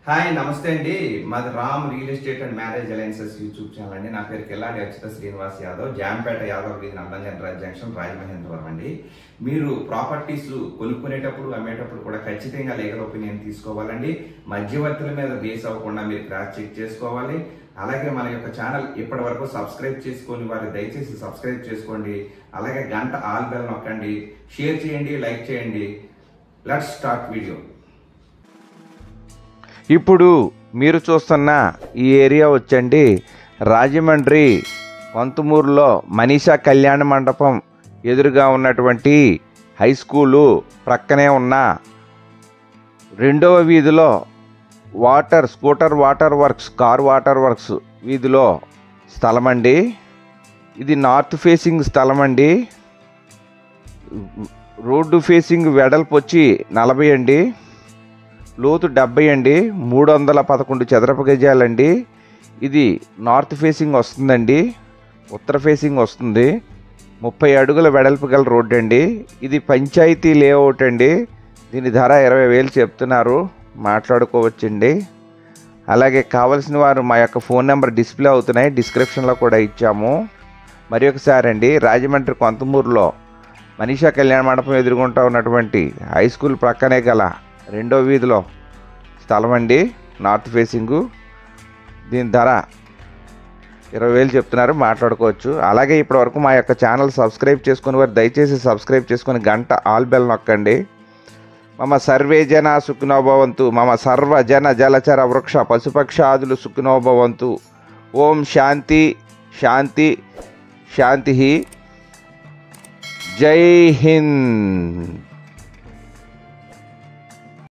hi నమస్తే అండి మాది Ram real estate and marriage alliances YouTube channel అండి నా పేరు కిల్లాడి అచ్యుత శ్రీనివాస్ యాదవ్ జాంపేట యాదవ్ వీధి నందంగన్ జంక్షన్ రాజమహేంద్రవరం అండి మీరు ప్రాపర్టీస్ కొనుక్కునేటప్పుడు అమ్మేటప్పుడు కూడా ఖచ్చితంగా లీగల్ ఒపీనియన్ తీసుకోవాలండి మధ్యవర్తుల మీద బేస్ అవ్వకుండా మీరు క్రాస్ చెక్ చేసుకోవాలి అలాగే మన యొక్క ఛానల్ ఇప్పటి వరకు సబ్స్క్రైబ్ చేసుకొని వారు దయచేసి సబ్స్క్రైబ్ చేసుకోండి అలాగే గంట ఆల్ బెల్ నొక్కండి షేర్ చేయండి లైక్ చేయండి లెట్స్ స్టార్ట్ వీడియో ఇప్పుడు మీరు చూస్తున్న ఈ ఏరియా వచ్చండి రాజమండ్రి కొంతమూరులో మనీషా కళ్యాణ మండపం ఎదురుగా ఉన్నటువంటి హై స్కూలు ప్రక్కనే ఉన్న రెండవ వీధిలో water scooter water works car water works వీధిలో స్థలం అండి ఇది నార్త్ ఫేసింగ్ స్థలం అండి రోడ్డు ఫేసింగ్ వెడల్పు వచ్చి నలభై అండి లోతు డెబ్బై అండి మూడు వందల పదకొండు చదరపు గజాలండి ఇది నార్త్ ఫేసింగ్ వస్తుందండి ఉత్తర ఫేసింగ్ వస్తుంది ముప్పై అడుగుల వెడల్పు గల రోడ్డు అండి ఇది పంచాయతీ లేఅవుట్ అండి దీని ధర ఇరవై వేలు చెప్తున్నారు మాట్లాడుకోవచ్చండి అలాగే కావలసిన వారు మా యొక్క ఫోన్ నెంబర్ డిస్ప్లే అవుతున్నాయి డిస్క్రిప్షన్లో కూడా ఇచ్చాము మరి ఒకసారి అండి రాజమండ్రి కొంతమూరులో మనీషా కళ్యాణ మండపం ఎదుర్కొంటూ ఉన్నటువంటి హై స్కూల్ ప్రక్కనే గల రెండో వీధిలో స్థలం అండి నార్త్ ఫేసింగు దీని ధర ఇరవై వేలు చెప్తున్నారు మాట్లాడుకోవచ్చు అలాగే ఇప్పటివరకు మా యొక్క ఛానల్ సబ్స్క్రైబ్ చేసుకుని వారు దయచేసి సబ్స్క్రైబ్ చేసుకుని గంట ఆల్ బెల్ నొక్కండి మమ సర్వే జన సుఖినోభవంతు మమ సర్వ జన జలచర వృక్ష పశుపక్షాదులు సుఖినోభవంతు ఓం శాంతి శాంతి శాంతి జై హింద్